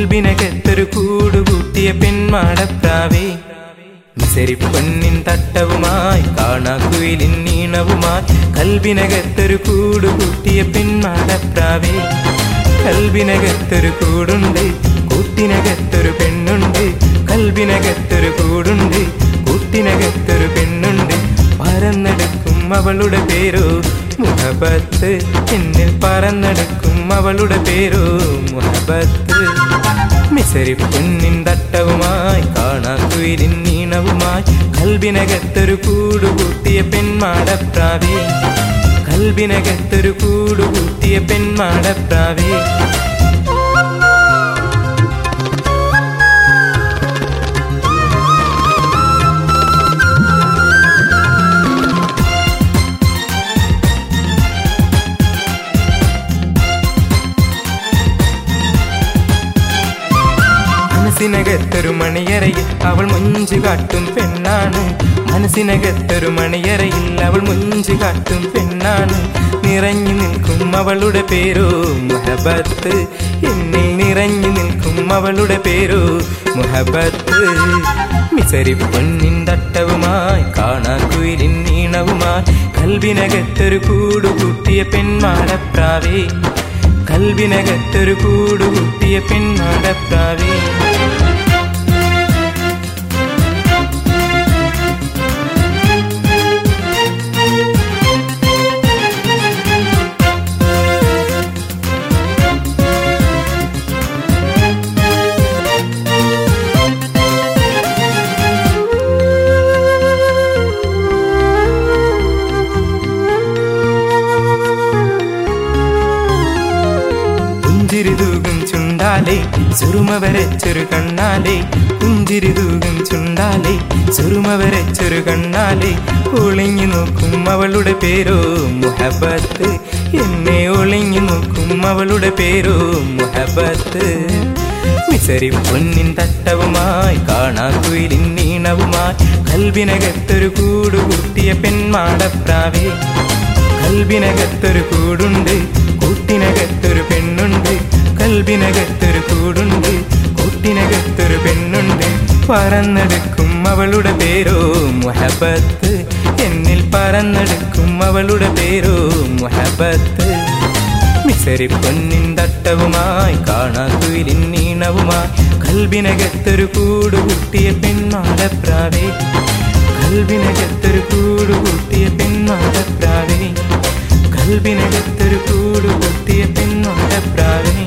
കൽബിനകത്തൊരു കൂടുകൂട്ടിയ പെൺമാടപ്രാവേ മിസരി പൊന്നിൻ തട്ടവുമായി കാണാക്കുയിലിൻ നീണവുമായി കൽബിനകത്തൊരു കൂടുകൂട്ടിയ പെൺമാടപ്രാവേ കൽബിനകത്തൊരു കൂടുണ്ട് കൂട്ടിനകത്തൊരു പെണ്ണുണ്ട് കൽബിനകത്തൊരു കൂടുണ്ട് കൂട്ടിനകത്തൊരു പെണ്ണുണ്ട് പറന്നെടുക്കും അവളുടെ പേരോ മുഹബത്ത് എന്നിൽ പറന്നെടുക്കും അവളുടെ പേരോ മുഹബത്ത് മിസരി പൊന്നിൻ തട്ടവുമായി കാണാക്കുയിലിൻ നീണവുമായി കൽബിനകത്തൊരു കൂടുകൂട്ടിയ പെൺമാടപ്രാവേ കൽബിനകത്തൊരു കൂടുകൂട്ടിയ പെൺമാടപ്രാവേ മനസ്സിനകത്തൊരു മണിയറയിൽ അവൾ മുഞ്ചു കാട്ടും പെണ്ണാണ് മനസ്സിനകത്തൊരു മണിയറയിൽ അവൾ മുഞ്ചു കാട്ടും പെണ്ണാണ് നിറഞ്ഞു നിൽക്കും അവളുടെ പേരോ മുഹബത്ത് എന്നിൽ നിറഞ്ഞു നിൽക്കും അവളുടെ പേരോ മുഹബത്ത് മിസരി പൊന്നിൻ തട്ടവുമായി കാണാക്കുയിലിൻ നീണവുമായി കൽവിനകത്തൊരു കൂടുകൂട്ടിയ പെൺമാടപ്രാവേ കൽവിനകത്തൊരു കൂടുകൂട്ടിയ പെൺമാടപ്രാവേ പുഞ്ചിരി തൂകും ചുണ്ടാലേ സുറുമ വരച്ചൊരു കണ്ണാലേ പുഞ്ചിരി തൂകും ചുണ്ടാലേ സുറുമ വരച്ചൊരു കണ്ണാലേ ഒളിഞ്ഞു നോക്കും അവളുടെ പേരോ മുഹബത്ത് എന്നെ ഒളിഞ്ഞു നോക്കും അവളുടെ പേരോ മുഹബത്ത് മിസരി പൊന്നിൻ തട്ടവുമായി കാണാക്കുയിലിൻ നീണവുമായി കൽവിനകത്തൊരു കൂടുകൂട്ടിയ പെൺമാടപ്രാവേ കൽബിനകത്തൊരു കൂടുണ്ട് കൂട്ടിനകത്തൊരു പെണ്ണുണ്ട് കൽബിനകത്തൊരു കൂടുണ്ട് കൂട്ടിനകത്തൊരു പെണ്ണുണ്ട് പറന്നെടുക്കും അവളുടെ പേരോ മുഹബത്ത് എന്നിൽ പറന്നെടുക്കും അവളുടെ പേരോ മുഹബത്ത് മിസരി പൊന്നിൻ തട്ടവുമായി കാണാക്കുയിലിൻ നീണവുമായി കൽബിനകത്തൊരു കൂടുകൂട്ടിയ പെൺമാടപ്രാവേ കൽബിനകത്തൊരു കൂടുകൂട്ടിയ പെൺമാടപ്രാവേ കൽബിനകത്തൊരു കൂടുകൂട്ടിയ പെൺമാടപ്രാവേ